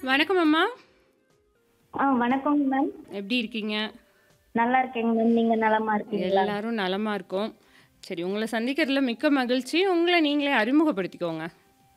வணக்கம் அம்மா ஆ வணக்கம் மேம் எப்படி இருக்கீங்க நல்லா இருக்கேங்க மேம் நீங்க நலமா இருக்கீங்களா எல்லாரும் நலமா இருக்கோம் சரி உங்களை சந்திக்கிறதுல மிக்க மகிழ்ச்சி உங்களை நீங்களே அறிமுகப்படுத்திக்கோங்க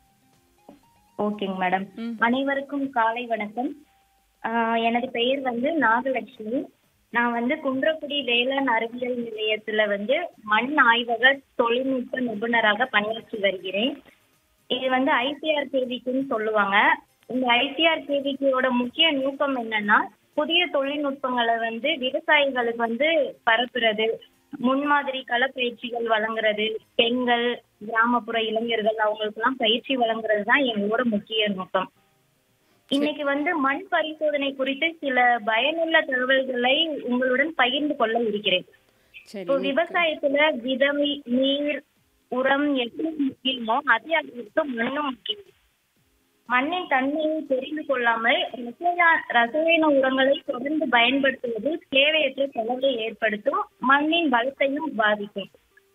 ஓகேங்க மேடம் ம். அனைவருக்கும் காலை வணக்கம் ஆ, எனது பெயர் வந்து நாகலட்சுமி நான் வந்து குன்றக்குடி வேளாண் அறிவியல் நிலையத்துல வந்து மண் ஆய்வக தொழில்நுட்ப நிபுணராக பணியாற்றி வருகிறேன் இது வந்து ஐசிஆர் கேவிக்குன்னு சொல்லுவாங்க இந்த ஐசிஆர் கேவிக்கோட முக்கிய நோக்கம் என்னன்னா புதிய தொழில்நுட்பங்களை வந்து விவசாயிகளுக்கு வந்து பரப்புறது முன்மாதிரி களப்பயிற்சிகள் வழங்குறது பெண்கள் கிராமப்புற இளைஞர்கள் அவங்களுக்கெல்லாம் பயிற்சி வழங்குறது தான் எங்களோட முக்கிய நோக்கம் இன்னைக்கு வந்து மண் பரிசோதனை குறித்து சில பயனுள்ள தகவல்களை உங்களுடன் பகிர்ந்து கொள்ள இருக்கிறேன் சரி இப்போ விவசாயத்துல விதம் நீர் உரம் எப்படி முக்கியமோ அதே அளவுக்கு மண்ணும் முக்கியம் மண்ணின் தன்மையை தெரிந்து கொள்ளாமல் ரசாயன ரசாயன உரங்களை தொடர்ந்து பயன்படுத்துவது தேவையற்ற செலவை ஏற்படுத்தும் மண்ணின் வளத்தையும் பாதிக்கும்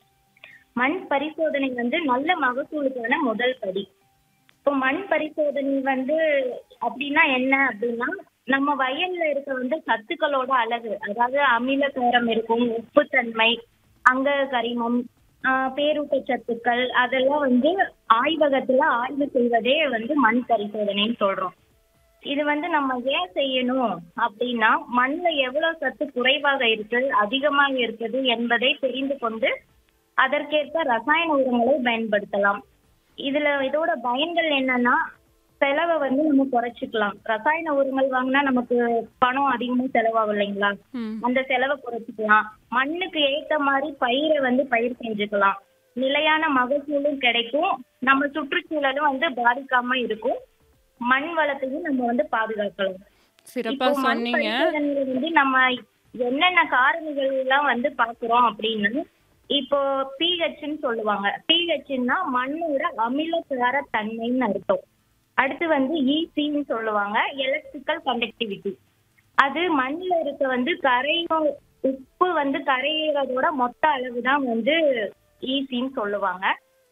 மண் பரிசோதனை வந்து நல்ல மகசூலுக்கான முதல் படி இப்போ மண் பரிசோதனை வந்து அப்படின்னா என்ன அப்படின்னா நம்ம வயல்ல இருக்க வந்து சத்துக்களோட அளவு அதாவது அமிலகாரம் இருக்கும் உப்புத்தன்மை அங்க கரிமம் ஆஹ் பேரூட்டச் சத்துக்கள் அதெல்லாம் வந்து ஆய்வகத்துல ஆய்வு செய்வதே வந்து மண் பரிசோதனைன்னு சொல்றோம் இது வந்து நம்ம ஏன் செய்யணும் அப்படின்னா மண்ணுல எவ்வளவு சத்து குறைவாக இருக்கு அதிகமாக இருக்குது என்பதை தெரிந்து கொண்டு அதற்கேற்ப ரசாயன உரங்களை பயன்படுத்தலாம் இதுல இதோட பயன்கள் என்னன்னா செலவை வந்து நம்ம குறைச்சிக்கலாம் ரசாயன உரங்கள் வாங்கினா நமக்கு பணம் அதிகமா செலவாகும் இல்லைங்களா ம் அந்த செலவை குறைச்சிக்கலாம் மண்ணுக்கு ஏத்த மாதிரி பயிரை வந்து பயிர் செஞ்சுக்கலாம் நிலையான மகசூலும் கிடைக்கும் நம்ம சுற்றுச்சூழலும் வந்து பாதிக்காம இருக்கும் மண் வளத்தையும் நம்ம வந்து பாதுகாக்கலாம் சிறப்பா இப்போ மண் சொன்னீங்க பரிசோதனையில வந்து நம்ம என்னென்ன காரணிகள் எல்லாம் வந்து பாக்குறோம் அப்படின்னா இப்போ பிஹெச்னு சொல்லுவாங்க பிஹெச்னா மண்ணோட அமிலசார தன்மைன்னு அர்த்தம் அடுத்து வந்து ஈசின்னு சொல்லுவாங்க எலக்ட்ரிக்கல் கண்டக்டிவிட்டி அது மண்ணில் இருக்க வந்து கரையும் உப்பு வந்து கரையிறதோட மொத்த அளவு தான் வந்து ஈசின்னு சொல்லுவாங்க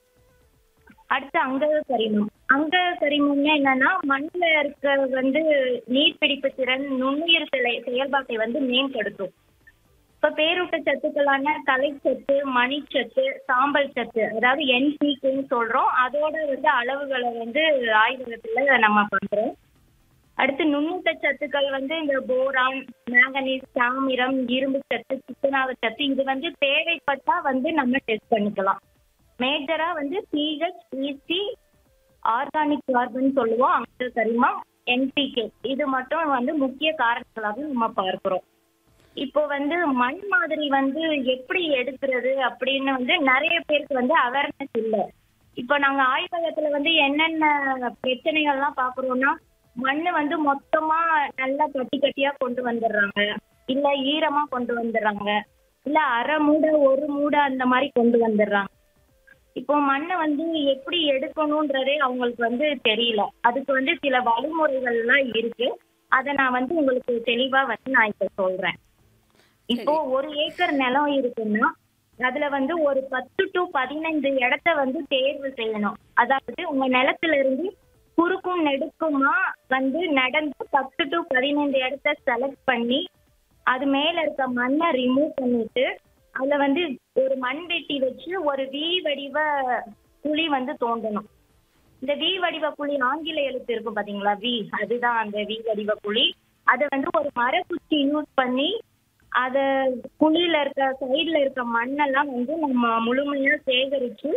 அடுத்து அங்க கரிமம் அங்க கரிமம்னா என்னன்னா மண்ணுல இருக்க வந்து நீர்பிடிப்பு திறன் நுண்ணுயிர் செலை- செயல்பாட்டை வந்து மேம்படுத்தும் இப்ப பேரூட்ட சத்துக்களான தலைச்சத்து மணிச்சத்து சாம்பல் சத்து அதாவது என்பிகேன்னு சொல்றோம் அதோட வந்து அளவுகளை வந்து ஆய்வகத்துல நம்ம பண்றோம் அடுத்து நுண்ணூட்ட சத்துக்கள் வந்து இந்த போரான் மேங்கனீஸ் தாமிரம் இரும்பு சத்து துத்தநாக சத்து இது வந்து தேவைப்பட்டா வந்து நம்ம டெஸ்ட் பண்ணிக்கலாம் மேஜரா வந்து பிஹெச் இசி ஆர்கானிக் கார்பன் சொல்லுவோம் அங்க கரிமம் என்பிகே இது மட்டும் வந்து முக்கிய காரணங்களாக நம்ம பார்க்கிறோம் இப்போ வந்து மண் மாதிரி வந்து எப்படி எடுக்கிறது அப்படின்னு வந்து நிறைய பேருக்கு வந்து அவேர்னஸ் இல்லை இப்போ நாங்க ஆய்வகத்துல வந்து என்னென்ன பிரச்சனைகள்லாம் பாக்குறோம்னா மண்ணு வந்து மொத்தமா நல்லா கட்டி கட்டியா கொண்டு வந்துடுறாங்க இல்ல ஈரமா கொண்டு வந்துடுறாங்க இல்ல அரை மூடை ஒரு மூடை அந்த மாதிரி கொண்டு வந்துடுறாங்க இப்போ மண்ணை வந்து எப்படி எடுக்கணுன்றதே அவங்களுக்கு வந்து தெரியல அதுக்கு வந்து சில வழிமுறைகள்லாம் இருக்கு அதை நான் வந்து உங்களுக்கு தெளிவா வந்து நான் இப்ப சொல்றேன் இப்போ ஒரு ஏக்கர் நிலம் இருக்குன்னா அதுல வந்து ஒரு பத்து டு பதினைந்து இடத்த வந்து தேர்வு செய்யணும் அதாவது உங்க நிலத்துல இருந்து குறுக்கும் நெடுக்குமா வந்து நடந்து பத்து டு பதினைந்து இடத்த செலக்ட் பண்ணி அது மேல இருக்க மண்ணை ரிமூவ் பண்ணிட்டு அதுல வந்து ஒரு மண் வெட்டி வச்சு ஒரு வி வடிவ குழி வந்து தோண்டணும் இந்த வி வடிவ குழி ஆங்கில எழுத்து இருக்கும் பாத்தீங்களா வி அதுதான் அந்த வி வடிவ குழி அதை வந்து ஒரு மரக்குச்சி யூஸ் பண்ணி அத குழியில இருக்க சைடுல இருக்க மண்ணெல்லாம் வந்து நம்ம முழுமையா சேகரிச்சு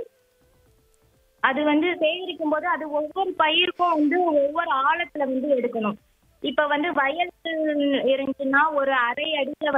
அது வந்து சேகரிக்கும் போது அது ஒவ்வொரு பயிருக்கும் வந்து ஒவ்வொரு ஆழத்துல வந்து எடுக்கணும் இப்ப வந்து வயல் இருந்துச்சுன்னா ஒரு அரை அடியில